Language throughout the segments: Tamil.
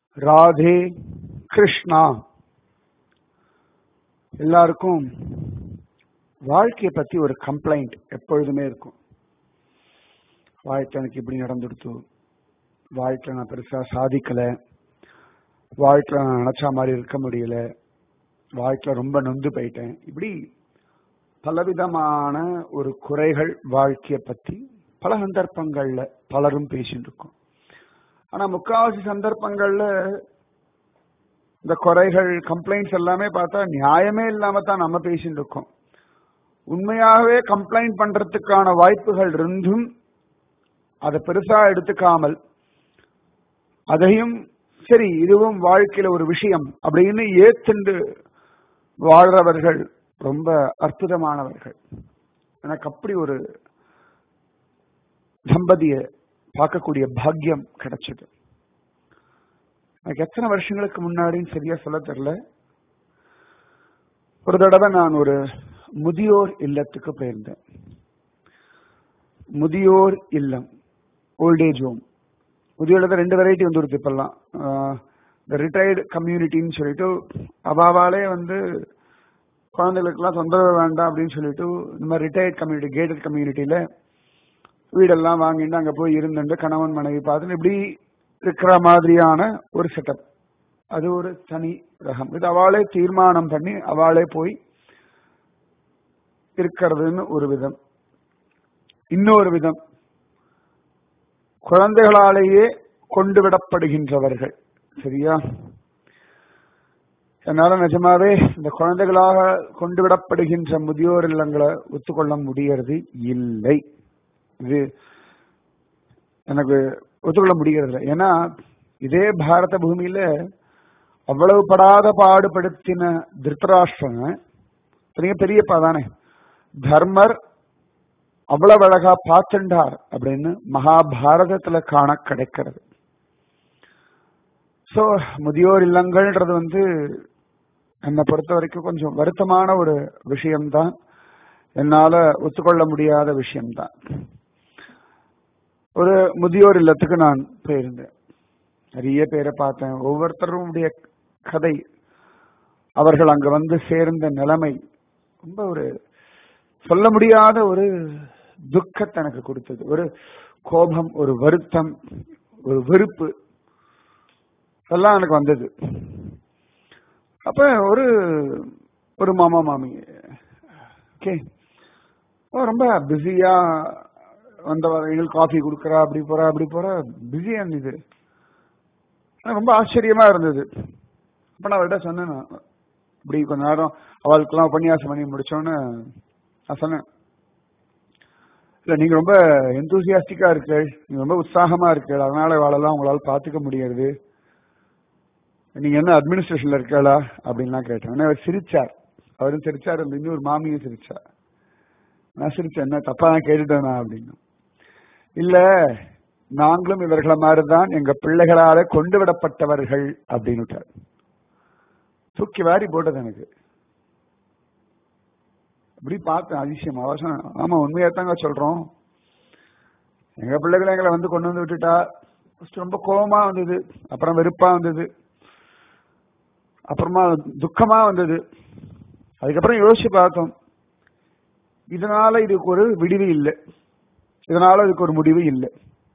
ராதே கிருஷ்ணா எல்லாருக்கும் வாழ்க்கையை பத்தி ஒரு கம்ப்ளைண்ட் எப்பொழுதுமே இருக்கும் வாழ்க்கை எனக்கு இப்படி நடந்துடுத்து வாழ்க்கையில நான் பெருசா சாதிக்கல வாழ்க்கையில நான் நினைச்ச மாதிரி இருக்க முடியல வாழ்க்கையில ரொம்ப நொந்து போயிட்டேன் இப்படி பலவிதமான ஒரு குறைகள் வாழ்க்கையை பத்தி பல சந்தர்ப்பங்கள்ல பலரும் பேசிட்டு இருக்கோம் ஆனா முக்காவாசி சந்தர்ப்பங்கள்ல இந்த குறைகள் கம்ப்ளைண்ட்ஸ் எல்லாமே பார்த்தா நியாயமே இல்லாம தான் நம்ம பேசிட்டு இருக்கோம் உண்மையாகவே கம்ப்ளைண்ட் பண்றதுக்கான வாய்ப்புகள் இருந்தும் அதை பெருசா எடுத்துக்காமல் அதையும் சரி இதுவும் வாழ்க்கையில ஒரு விஷயம் அப்படின்னு ஏத்துண்டு வாழ்றவர்கள் ரொம்ப அற்புதமானவர்கள் எனக்கு அப்படி ஒரு தம்பதிய பார்க்கக்கூடிய பாக்கியம் கிடைச்சது எனக்கு எத்தனை வருஷங்களுக்கு முன்னாடின்னு சரியா சொல்ல தெரியல ஒரு தடவை நான் ஒரு முதியோர் இல்லத்துக்கு போயிருந்தேன் முதியோர் இல்லம் ஓல்டேஜ் ஹோம் முதியோர் ரெண்டு வெரைட்டி வந்துருது இப்பெல்லாம் இந்த ரிட்டையர்டு கம்யூனிட்டின்னு சொல்லிட்டு அவாவாலே வந்து குழந்தைகளுக்கெல்லாம் தொந்தரவு வேண்டாம் அப்படின்னு சொல்லிட்டு இந்த மாதிரி ரிட்டையர்ட் கம்யூனிட்டி கேட்டட் கம்யூனிட்டியில வீடெல்லாம் வாங்கிட்டு அங்க போய் இருந்துட்டு கணவன் மனைவி பார்த்துட்டு இப்படி இருக்கிற மாதிரியான ஒரு செட்டப் அது ஒரு தனி ரகம் இது அவளே தீர்மானம் பண்ணி அவளே போய் இருக்கிறதுன்னு ஒரு விதம் இன்னொரு விதம் குழந்தைகளாலேயே கொண்டு விடப்படுகின்றவர்கள் சரியா என்னால நிஜமாவே இந்த குழந்தைகளாக கொண்டு விடப்படுகின்ற முதியோர் இல்லங்களை ஒத்துக்கொள்ள முடியறது இல்லை இது எனக்கு ஒத்துக்கொள்ள முடிகிறது ஏன்னா இதே பாரத பூமியில அவ்வளவு படாத பாடுபடுத்தின திருத்தராஷ்டிரன் பெரிய பெரியப்பா தானே தர்மர் அவ்வளவு அழகா பார்த்துண்டார் அப்படின்னு மகாபாரதத்துல காண கிடைக்கிறது சோ முதியோர் இல்லங்கள்ன்றது வந்து என்னை பொறுத்த வரைக்கும் கொஞ்சம் வருத்தமான ஒரு விஷயம்தான் என்னால ஒத்துக்கொள்ள முடியாத விஷயம்தான் ஒரு முதியோர் இல்லத்துக்கு நான் போயிருந்தேன் நிறைய பேரை பார்த்தேன் ஒவ்வொருத்தருடைய கதை அவர்கள் அங்க வந்து சேர்ந்த நிலைமை ரொம்ப ஒரு சொல்ல முடியாத ஒரு துக்கத்தை எனக்கு கொடுத்தது ஒரு கோபம் ஒரு வருத்தம் ஒரு வெறுப்பு எல்லாம் எனக்கு வந்தது அப்ப ஒரு ஒரு மாமா மாமி ஓகே ரொம்ப பிஸியா வந்தவர் எங்களுக்கு காஃபி கொடுக்குறா அப்படி போறா அப்படி போறா பிஸியா இருந்தது ரொம்ப ஆச்சரியமா இருந்தது அப்ப நான் அவர்கிட்ட சொன்னேன் இப்படி கொஞ்ச நேரம் அவளுக்கெல்லாம் உபன்யாசம் பண்ணி முடிச்சோன்னு நான் சொன்னேன் இல்ல நீங்க ரொம்ப எந்தூசியாஸ்டிக்கா இருக்கு நீங்க ரொம்ப உற்சாகமா இருக்கு அதனால அவளெல்லாம் உங்களால பாத்துக்க முடியாது நீங்க என்ன அட்மினிஸ்ட்ரேஷன்ல இருக்கா அப்படின்லாம் கேட்டேன் அவர் சிரிச்சார் அவரும் சிரிச்சார் இன்னொரு மாமியும் சிரிச்சார் நான் சிரிச்சேன் என்ன தப்பா தான் கேட்டுட்டேனா அப்படின்னு இல்ல நாங்களும் இவர்களை மாதிரிதான் எங்க பிள்ளைகளால கொண்டு விடப்பட்டவர்கள் அப்படின்னு தூக்கி வாரி போட்டது எனக்கு அப்படி பார்த்தேன் அதிசயம் அவசரம் ஆமா உண்மையா தாங்க சொல்றோம் எங்க பிள்ளைகளை எங்களை வந்து கொண்டு வந்து விட்டுட்டா ரொம்ப கோபமா வந்தது அப்புறம் வெறுப்பா வந்தது அப்புறமா துக்கமா வந்தது அதுக்கப்புறம் யோசிச்சு பார்த்தோம் இதனால இதுக்கு ஒரு விடிவு இல்லை இதனால இதுக்கு ஒரு முடிவு இல்லை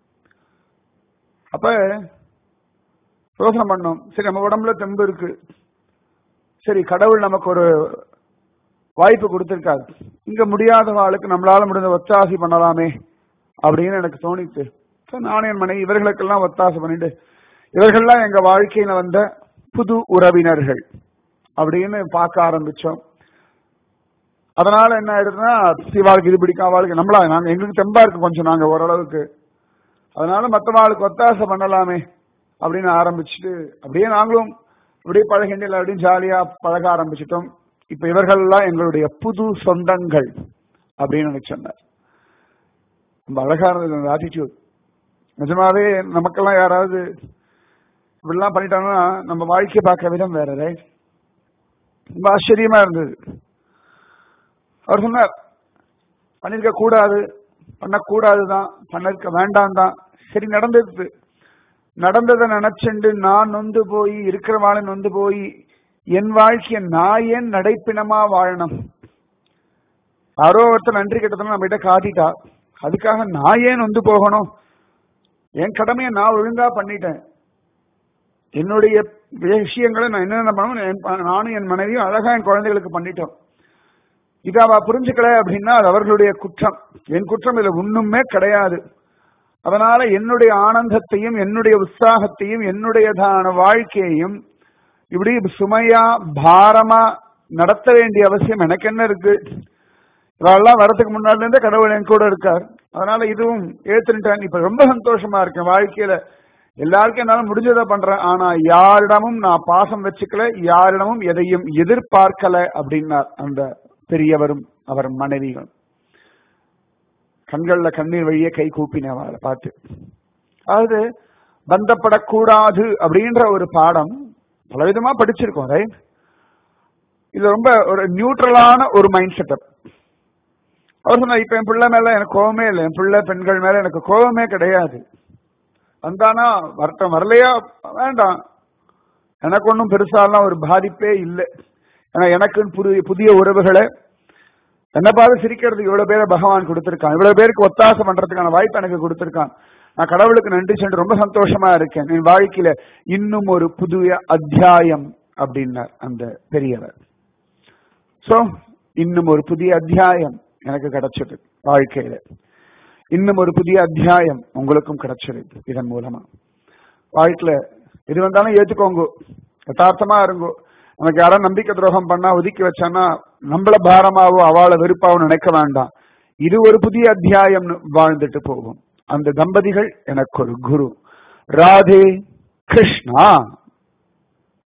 அப்ப யோசனை பண்ணோம் சரி நம்ம உடம்புல தெம்பு இருக்கு சரி கடவுள் நமக்கு ஒரு வாய்ப்பு கொடுத்திருக்காரு இங்க முடியாத ஆளுக்கு நம்மளால முடிந்த ஒத்தாசி பண்ணலாமே அப்படின்னு எனக்கு தோணித்து நானும் என் மனைவி இவர்களுக்கெல்லாம் ஒத்தாசை பண்ணிட்டு இவர்கள்லாம் எங்க வாழ்க்கையில வந்த புது உறவினர்கள் அப்படின்னு பார்க்க ஆரம்பிச்சோம் அதனால என்ன ஆயிடுதுன்னா சிவாளுக்கு இது பிடிக்கும் அவளுக்கு நம்மளா நாங்க எங்களுக்கு தெம்பா இருக்கு கொஞ்சம் நாங்க ஓரளவுக்கு அதனால மற்றவாளுக்கு ஒத்தாசை பண்ணலாமே அப்படின்னு ஆரம்பிச்சுட்டு அப்படியே நாங்களும் அப்படியே பழகிண்டில் அப்படின்னு ஜாலியா பழக ஆரம்பிச்சிட்டோம் இப்ப இவர்கள்லாம் எங்களுடைய புது சொந்தங்கள் அப்படின்னு எனக்கு சொன்னார் ரொம்ப அழகா இருந்தது அந்த ஆட்டிடியூட் நிஜமாவே நமக்கெல்லாம் யாராவது இப்படிலாம் பண்ணிட்டாங்கன்னா நம்ம வாழ்க்கையை பார்க்க விதம் வேற ரைட் ரொம்ப ஆச்சரியமா இருந்தது அவர் சொன்னார் பண்ணிருக்க கூடாது பண்ணக்கூடாதுதான் பண்ணிருக்க வேண்டாம் தான் சரி நடந்தது நடந்ததை நினைச்சுண்டு நான் நொந்து போய் இருக்கிறவாளை நொந்து போய் என் வாழ்க்கைய நான் ஏன் நடைப்பிணமா வாழணும் யாரோ ஒருத்தர் நன்றி கிட்டத்தட்ட நம்ம கிட்ட காட்டிட்டா அதுக்காக நான் ஏன் நொந்து போகணும் என் கடமையை நான் ஒழுங்கா பண்ணிட்டேன் என்னுடைய விஷயங்களை நான் என்னென்ன பண்ணணும் நானும் என் மனைவியும் அழகா என் குழந்தைகளுக்கு பண்ணிட்டோம் இதை அவ புரிஞ்சுக்கல அப்படின்னா அது அவர்களுடைய குற்றம் என் குற்றம் இதுல ஒண்ணுமே கிடையாது அதனால என்னுடைய ஆனந்தத்தையும் என்னுடைய உற்சாகத்தையும் என்னுடையதான வாழ்க்கையையும் இப்படி சுமையா பாரமா நடத்த வேண்டிய அவசியம் எனக்கு என்ன இருக்கு இதெல்லாம் வரதுக்கு முன்னாடி இருந்தே கடவுள் என் கூட இருக்கார் அதனால இதுவும் ஏத்துட்டேன் இப்ப ரொம்ப சந்தோஷமா இருக்கேன் வாழ்க்கையில எல்லாருக்கும் என்னால முடிஞ்சதை பண்றேன் ஆனா யாரிடமும் நான் பாசம் வச்சுக்கல யாரிடமும் எதையும் எதிர்பார்க்கல அப்படின்னார் அந்த பெரியவரும் அவர் மனைவிகளும் கண்கள்ல கண்ணீர் வழியே கை கூப்பினவரை பார்த்து அதாவது பந்தப்படக்கூடாது அப்படின்ற ஒரு பாடம் பலவிதமா படிச்சிருக்கோம் ரைட் இது ரொம்ப ஒரு நியூட்ரலான ஒரு மைண்ட் செட்டப் அவர் சொன்னார் இப்ப என் பிள்ளை மேல எனக்கு கோபமே இல்லை என் பிள்ளை பெண்கள் மேல எனக்கு கோபமே கிடையாது வந்தானா வரட்டம் வரலையா வேண்டாம் எனக்கு ஒன்றும் பெருசாலாம் ஒரு பாதிப்பே இல்லை ஏன்னா எனக்கு புதிய புதிய உறவுகளை என்ன பார்த்து சிரிக்கிறதுக்கு இவ்வளவு பேரை பகவான் கொடுத்திருக்கான் இவ்வளவு பேருக்கு ஒத்தாசை பண்றதுக்கான வாய்ப்பு எனக்கு கொடுத்திருக்கான் நான் கடவுளுக்கு நன்றி சென்று ரொம்ப சந்தோஷமா இருக்கேன் என் வாழ்க்கையில இன்னும் ஒரு புதிய அத்தியாயம் அப்படின்னார் அந்த பெரியவர் சோ இன்னும் ஒரு புதிய அத்தியாயம் எனக்கு கிடைச்சது வாழ்க்கையில இன்னும் ஒரு புதிய அத்தியாயம் உங்களுக்கும் கிடைச்சது இதன் மூலமா வாழ்க்கையில எது வந்தாலும் ஏத்துக்கோங்க யதார்த்தமா இருங்கோ நமக்கு யாரும் நம்பிக்கை துரோகம் பண்ணா ஒதுக்கி வச்சான்னா நம்மள பாரமாவோ அவளை வெறுப்பாவோ நினைக்க வேண்டாம் இது ஒரு புதிய அத்தியாயம்னு வாழ்ந்துட்டு போகும் அந்த தம்பதிகள் எனக்கு ஒரு குரு ராதே கிருஷ்ணா